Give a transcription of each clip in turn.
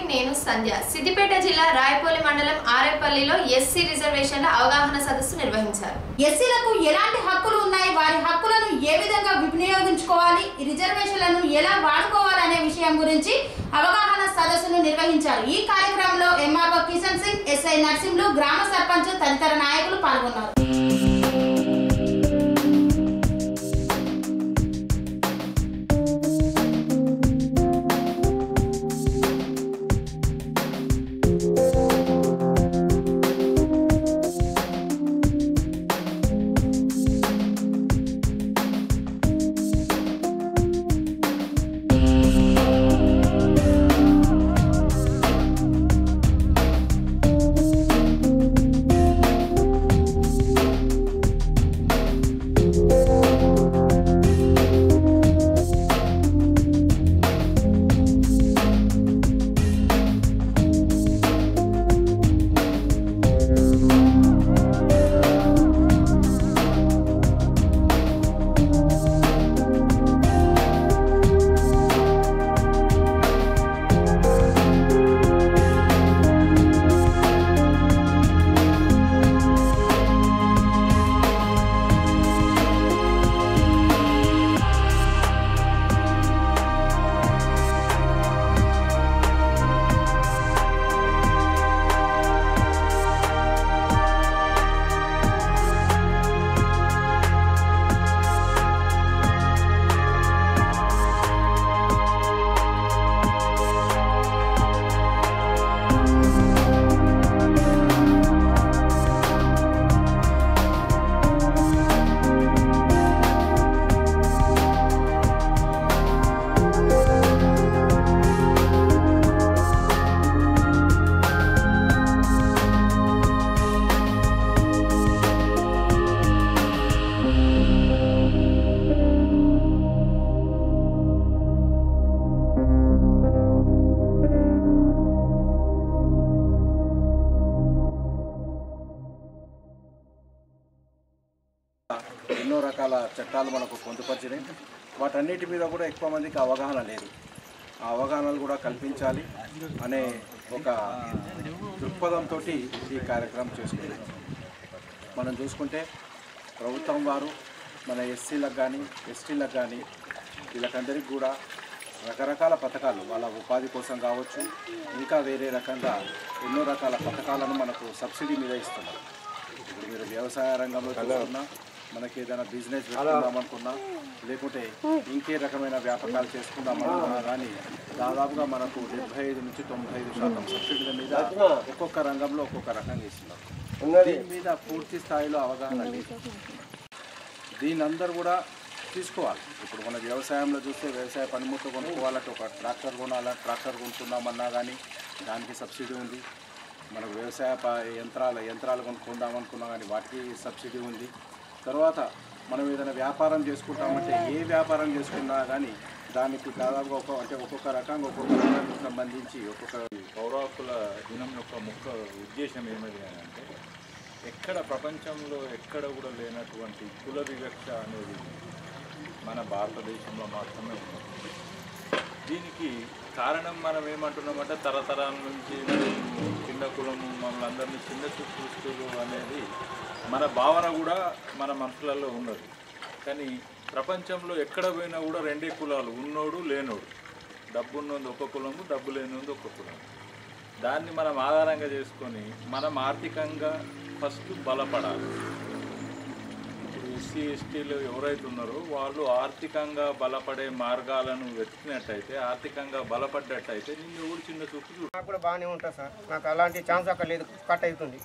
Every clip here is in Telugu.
నేను సంధ్య సిద్దిపేట జిల్లా రాయపల్లి మండలం ఆరేపల్లిలో ఎస్సీ రిజర్వేషన్ల అవగాహన సదస్సు నిర్వహించారు ఎస్సీలకు ఎలాంటి హక్కులు ఉన్నాయి వారి హక్కులను ఏ విధంగా వినియోగించుకోవాలి ఈ రిజర్వేషన్లను ఎలా వాడుకోవాలనే విషయం గురించి అవగాహన సదస్సును నిర్వహించారు ఈ కార్యక్రమంలో ఎంఆర్ఓ కిషన్ సింగ్ ఎస్ఐ నర్సింహులు గ్రామ సర్పంచ్ తదితర నాయకులు పాల్గొన్నారు ఎన్నో రకాల చట్టాలు మనకు పొందుపరిచినాయి వాటన్నిటి మీద కూడా ఎక్కువ మందికి అవగాహన లేదు ఆ అవగాహనలు కూడా కల్పించాలి అనే ఒక దృక్పథంతో ఈ కార్యక్రమం చేసుకుంటాం మనం చూసుకుంటే ప్రభుత్వం వారు మన ఎస్సీలకు కానీ ఎస్టీలకు కానీ వీళ్ళకందరికీ కూడా రకరకాల పథకాలు వాళ్ళ ఉపాధి కోసం కావచ్చు ఇంకా వేరే రకంగా ఎన్నో రకాల పథకాలను మనకు సబ్సిడీ మీద ఇస్తున్నారు ఇప్పుడు మీరు వ్యవసాయ రంగంలో చూసుకున్నా మనకి ఏదైనా బిజినెస్ పెట్టుకుందాం అనుకున్నా లేకుంటే ఇంకే రకమైన వ్యాపకాలు చేసుకుందాం అనుకున్నా కానీ దాదాపుగా మనకు డెబ్బై ఐదు నుంచి తొంభై ఐదు శాతం సబ్సిడీల మీద ఒక్కొక్క రంగంలో ఒక్కొక్క రకంగా ఇస్తున్నారు దీని మీద పూర్తి స్థాయిలో అవగాహన లేదు దీని అందరూ కూడా తీసుకోవాలి ఇప్పుడు మన వ్యవసాయంలో చూస్తే వ్యవసాయ పనిముట్లు కొనుక్కోవాలంటే ఒక ట్రాక్టర్ కొనాలా ట్రాక్టర్ కొనుక్కుందామన్నా కానీ దానికి సబ్సిడీ ఉంది మనకు వ్యవసాయ ప- యంత్రాలు యంత్రాలు కొనుక్కుందాం అనుకున్నా కానీ వాటికి సబ్సిడీ ఉంది తర్వాత మనం ఏదైనా వ్యాపారం చేసుకుంటామంటే ఏ వ్యాపారం చేసుకున్నా కానీ దానికి దాదాపుగా ఒక అంటే ఒక్కొక్క రకంగా ఒక్కొక్క రంగానికి సంబంధించి ఒక్కొక్క పౌర హక్కుల దినం యొక్క ముఖ్య ఉద్దేశం ఏమిటి అని అంటే ఎక్కడ ప్రపంచంలో ఎక్కడ కూడా లేనటువంటి కుల వివక్ష అనేది మన భారతదేశంలో మాత్రమే ఉంది దీనికి కారణం మనం ఏమంటున్నామంటే తరతరాల నుంచి మేము చిన్న కులము మమ్మల్ని అందరినీ చిన్న చూస్తులు అనేది మన భావన కూడా మన మనసులలో ఉన్నది కానీ ప్రపంచంలో ఎక్కడ పోయినా కూడా రెండే కులాలు ఉన్నోడు లేనోడు డబ్బు ఉన్నది ఒక కులము డబ్బు లేనిది ఒక కులం దాన్ని మనం ఆధారంగా చేసుకొని మనం ఆర్థికంగా ఫస్ట్ బలపడాలి ఇప్పుడు ఎస్సీ ఎస్టీలు ఎవరైతే ఉన్నారో వాళ్ళు ఆర్థికంగా బలపడే మార్గాలను వెతికినట్టయితే ఆర్థికంగా బలపడ్డట్టయితే నిన్ను ఎవరు చిన్న చూపు చూడు నాకు కూడా బాగానే ఉంటుంది సార్ నాకు అలాంటి ఛాన్స్ అక్కడ లేదు కట్ అవుతుంది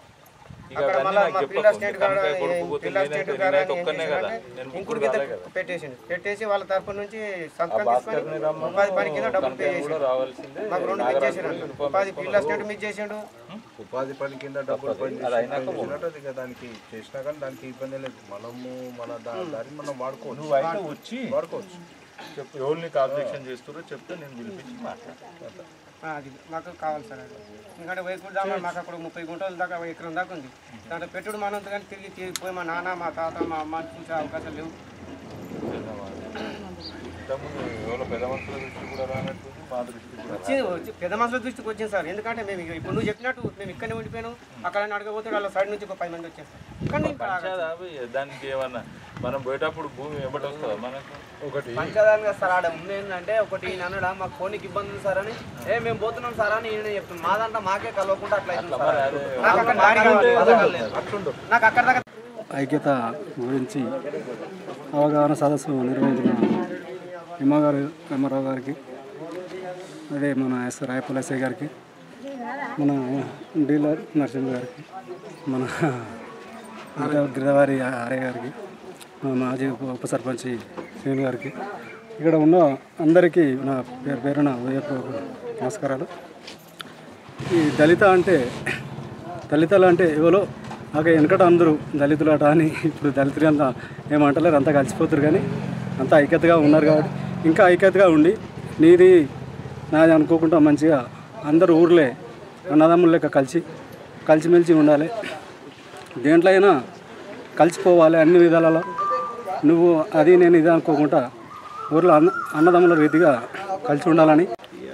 ఇక అక్కడ అవన్నీ మళ్ళా నాకు మా చెప్పకు. పిల్లర్ స్టేట్ కాడ కనుక కొడుకు పోతే పిల్లర్ నేనైతే- స్టేట్ కాడ నేనైతే ఏం ఒక్కనే కదా. చేశారంటే నేను ఇంకుడు ముగ్గురు కింద రాలే కదా. పెట్టేసిండు పెట్టేసి వాళ్ళ తరపు నుంచి సంతకం భాస్కర్ని తీసుకొని రమ్మను, ఉపాధి పని కింద డబ్బులు పే కనకయ్య కూడా చేసిండు రావాల్సిందే. మాకు రెండు నాగరాజు ఇచ్చేసారు కూడా యూనిఫామ్ ఉపాధి వేసుకొని పిల్లర్ స్టేట్ మీద చేసిండు ఉపాధి పని కింద డబ్బులు పని అది అయినాక చేసి చేసినట్టు అది ఇక దానికి చేసినా కానీ దానికి ఇబ్బంది లేదు మనము మన దా- దాన్ని మనం వాడుకోవచ్చు నువ్వు అయితే వచ్చి వాడుకోవచ్చు చెప్పు ఎవరు నీకు ఆబ్జెక్షన్ చేస్తారో చెప్తే నేను పిలిపించి మాట్లాడతాను ఆ, అది మాకు కావాలి సార్ అది ఎందుకంటే వైపు దాకా మాకు అక్కడ ముప్పై గుంటల దాకా ఎకరం దాకా ఉంది దాంట్లో పెట్టుడు మనం కానీ తిరిగి తిరిగి పోయి మా నాన్న మా తాత మా అమ్మ చూసే అవకాశం లేవు ఇంతకుముందు ఎవరో పెద్ద మనుషుల దృష్టి కూడా రానట్టుంది మా దృష్టి కూడా వచ్చి వచ్చి పెద్ద మనుషుల దృష్టికి వచ్చింది సార్ ఎందుకంటే మేము ఇక ఇప్పుడు నువ్వు చెప్పినట్టు మేము ఇక్కడనే ఉండిపోయాను అక్కడ అడగబోతే వాళ్ళ సైడ్ నుంచి ఒక పది మంది వచ్చేస్తారు కానీ ఇక్కడ పంచాయతీ అవి దానికి ఏమన్నా మనం పోయేటప్పుడు భూమి ఎప్పటి వస్తుందా మనకు ఒకటి పంచదారంగా సార్ ఆడ ఉంది ఏంటంటే ఒకటి ఈయన అనడా మాకు ఫోన్కి ఇబ్బంది ఉంది సార్ అని ఏ మేము పోతున్నాం సార్ అని ఈయన చెప్తున్నాం మాదంతా మాకే కలవకుండా అట్లా అవుతుంది సార్. మరి అదే నాకు అక్కడ దారి కావాలి. నాకు అక్కడ దాకా ఐక్యత గురించి అవగాహన సదస్సు నిర్వహించిన ఎమ్మ గారు ఎమ్మారావు గారికి అదే మన ఎస్ రాయపల్లి ఎస్ఐ గారికి మన డీలర్ నరసింహ గారికి మన గిర- గిరవారి ఆర్య గారికి మా మాజీ ఉప ఉప సర్పంచ్ శ్రీను గారికి ఇక్కడ ఉన్న అందరికీ నా పేరు పేరున ఉదయపూర్వక నమస్కారాలు ఈ దళిత అంటే దళితులు అంటే ఎవరో అక్కడ వెనకట అందరూ దళితులట అని ఇప్పుడు దళితులు అంతా ఏమంటలేరు అంతా కలిసిపోతారు కానీ అంతా ఐక్యతగా ఉన్నారు కాబట్టి ఇంకా ఐక్యతగా ఉండి నీది నాది అనుకోకుండా మంచిగా అందరూ ఊర్లే అన్నదమ్ముల లెక్క కలిసి కలిసిమెలిసి ఉండాలి దేంట్లో అయినా కలిసిపోవాలి అన్ని విధాలలో నువ్వు అది నేను ఇది అనుకోకుండా ఊర్లో అన్న అన్నదమ్ముల రీతిగా కలిసి ఉండాలని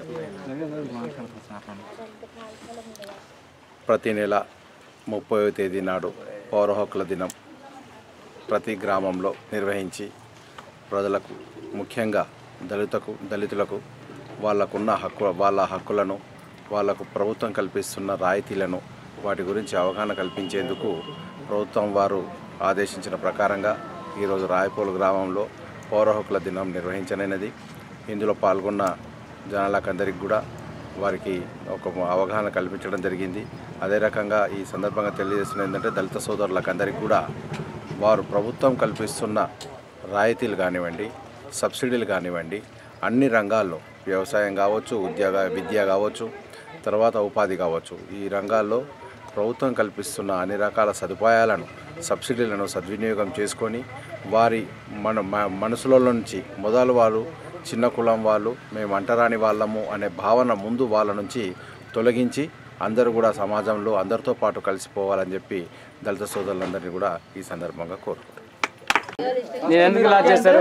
ప్రతి నెల ముప్పైవ తేదీ నాడు పౌర హక్కుల దినం ప్రతి గ్రామంలో నిర్వహించి ప్రజలకు ముఖ్యంగా దళితకు దళితులకు వాళ్ళకున్న హక్కు వాళ్ళ హక్కులను వాళ్ళకు ప్రభుత్వం కల్పిస్తున్న రాయితీలను వాటి గురించి అవగాహన కల్పించేందుకు ప్రభుత్వం వారు ఆదేశించిన ప్రకారంగా ఈరోజు రాయపోలు గ్రామంలో పౌర హక్కుల దినం నిర్వహించనైనది ఇందులో పాల్గొన్న జనాలకందరికి కూడా వారికి ఒక అవగాహన కల్పించడం జరిగింది అదే రకంగా ఈ సందర్భంగా తెలియజేస్తున్న ఏంటంటే దళిత సోదరులకందరికీ కూడా వారు ప్రభుత్వం కల్పిస్తున్న రాయితీలు కానివ్వండి సబ్సిడీలు కానివ్వండి అన్ని రంగాల్లో వ్యవసాయం కావచ్చు ఉద్యోగ విద్య కావచ్చు తర్వాత ఉపాధి కావచ్చు ఈ రంగాల్లో ప్రభుత్వం కల్పిస్తున్న అన్ని రకాల సదుపాయాలను సబ్సిడీలను సద్వినియోగం చేసుకొని వారి మన మ- మనసులో నుంచి మొదలు వాళ్ళు చిన్న కులం వాళ్ళు మేము అంటరాని వాళ్ళము అనే భావన ముందు వాళ్ళ నుంచి తొలగించి అందరూ కూడా సమాజంలో అందరితో పాటు కలిసిపోవాలని చెప్పి దళిత సోదరులందరినీ కూడా ఈ సందర్భంగా కోరుకుంటున్నాను నేను ఎందుకు లాజ్ చేస్తారు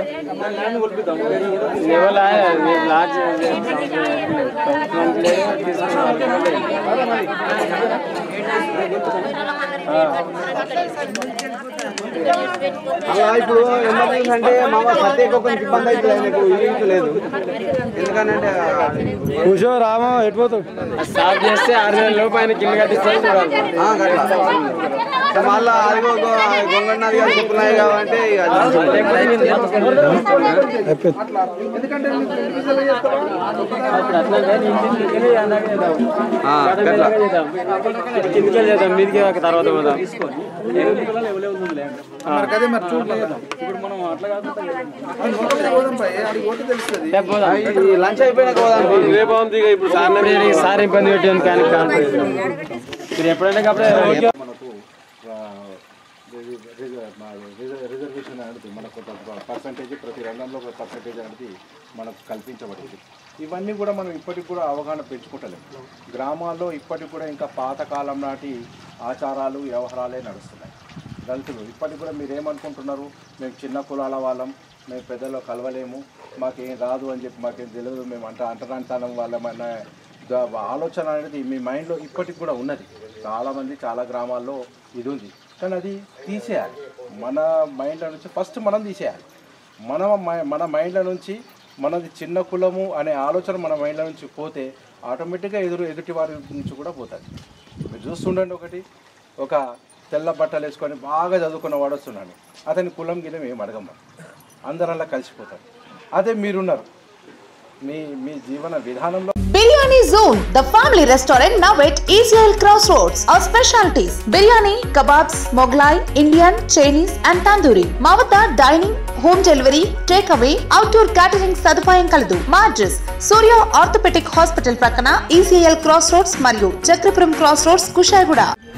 ఎవరు లా- మీరు లాజ్ అలా ఇప్పుడు ఎమర్జెన్సీ అంటే మామ సత్యకి ఒకరికి ఇబ్బంది అవుతుంది ఆయనకు ఇల్లు లేదు ఎందుకనంటే కూర్చో రామా ఎటుపోతావు స్టాప్ చేస్తే ఆరు వేల లోపు ఆయన కింద కట్టిస్తారు చూడాలి ఆ, గట్లా. ఇక మళ్ళా అది గొంగన్నది గారు చెప్పున్నాయి కాబట్టి ఇక ఆ, గట్లా. కిందకి చేద్దాం మీదికి ఒక తర్వాత పోదాం రేపు పోదాం. ఈ లంచ్ అయిపోయినాక పోదాం ఇప్పుడు సార్ ఇబ్బంది పెట్టాను కానీ కాదు మీరు ఎప్పుడైనా అప్పుడే మనకు ఆ, రిజ- రిజ- మా రిజ- రిజర్వేషన్ అనేది మనకు ఒక పర్సంటేజ్ ప్రతి రంగంలో ఒక పర్సంటేజ్ అనేది మనకు కల్పించబడింది ఇవన్నీ కూడా మనం ఇప్పటికి కూడా అవగాహన పెంచుకుంటలేము గ్రామాల్లో ఇప్పటికి కూడా ఇంకా పాతకాలం నాటి ఆచారాలు వ్యవహారాలే నడుస్తున్నాయి దళితులు ఇప్పటికి కూడా మీరు ఏమనుకుంటున్నారు మేము చిన్న కులాల వాళ్ళం మేము పెద్దలో కలవలేము మాకేం రాదు అని చెప్పి మాకేం తెలియదు మేము అంట అంటరాంతనం వాళ్ళమన్న ద- ఆలోచన అనేది మీ మైండ్లో ఇప్పటికి కూడా ఉన్నది చాలామంది చాలా గ్రామాల్లో ఇది ఉంది కానీ అది తీసేయాలి మన మైండ్లో నుంచి ఫస్ట్ మనం తీసేయాలి మన మై- మన మైండ్ల నుంచి మనది చిన్న కులము అనే ఆలోచన మన మైండ్ల నుంచి పోతే ఆటోమేటిక్గా ఎదురు ఎదుటి వారి నుంచి కూడా పోతుంది మీరు చూస్తుండండి ఒకటి ఒక తెల్ల బట్టలు వేసుకొని బాగా చదువుకున్న వాడు వస్తున్నాడు అతని కులం గిలం ఏం అడగమ్మ అందరూ అలా కలిసిపోతారు అదే మీరున్నారు మీ మీ జీవన విధానంలో biryani zone the family restaurant now at Israel cross roads our specialities biryani kebabs Mughlai Indian Chinese and tandoori మా వద్ద dining home delivery take away outdoor catering సదుపాయం కలదు మా అడ్రస్ సూర్య ఆర్థోపెటిక్ హాస్పిటల్ ప్రక్కన ఈసీఎల్ క్రాస్ రోడ్స్ మరియు చక్రపురం క్రాస్ రోడ్స్ కుషాయిగూడ